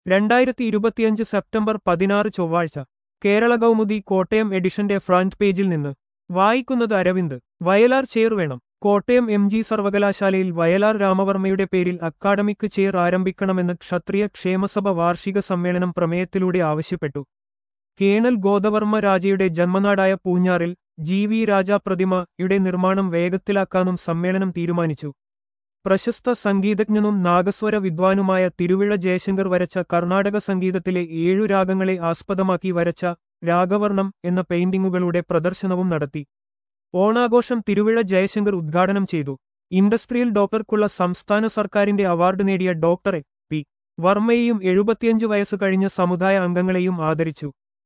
രണ്ടായിരത്തി ഇരുപത്തിയഞ്ച് സെപ്റ്റംബർ പതിനാറ് ചൊവ്വാഴ്ച കേരള കൗമുദി കോട്ടയം എഡിഷന്റെ ഫ്രണ്ട് പേജിൽ നിന്ന് വായിക്കുന്നത് അരവിന്ദ് വയലാർ ചെയർ വേണം കോട്ടയം എം ജി സർവകലാശാലയിൽ വയലാർ രാമവർമ്മയുടെ പേരിൽ അക്കാഡമിക് ചെയർ ആരംഭിക്കണമെന്ന് ക്ഷത്രിയ ക്ഷേമസഭ വാർഷിക സമ്മേളനം പ്രമേയത്തിലൂടെ ആവശ്യപ്പെട്ടു കേണൽ ഗോദവർമ്മ രാജയുടെ ജന്മനാടായ പൂഞ്ഞാറിൽ ജി വി രാജ പ്രതിമയുടെ നിർമ്മാണം വേഗത്തിലാക്കാനും സമ്മേളനം തീരുമാനിച്ചു പ്രശസ്ത സംഗീതജ്ഞനും നാഗസ്വര വിദ്വാനുമായ തിരുവിഴ ജയശങ്കർ വരച്ച കർണാടക സംഗീതത്തിലെ ഏഴു രാഗങ്ങളെ ആസ്പദമാക്കി വരച്ച രാഗവർണം എന്ന പെയിന്റിങ്ങുകളുടെ പ്രദർശനവും നടത്തി ഓണാഘോഷം തിരുവിഴ ജയശങ്കർ ഉദ്ഘാടനം ചെയ്തു ഇൻഡസ്ട്രിയൽ ഡോക്ടർക്കുള്ള സംസ്ഥാന സർക്കാരിന്റെ അവാർഡ് നേടിയ ഡോക്ടറെ പി വർമ്മയെയും എഴുപത്തിയഞ്ച് വയസ്സ് കഴിഞ്ഞ സമുദായ അംഗങ്ങളെയും ആദരിച്ചു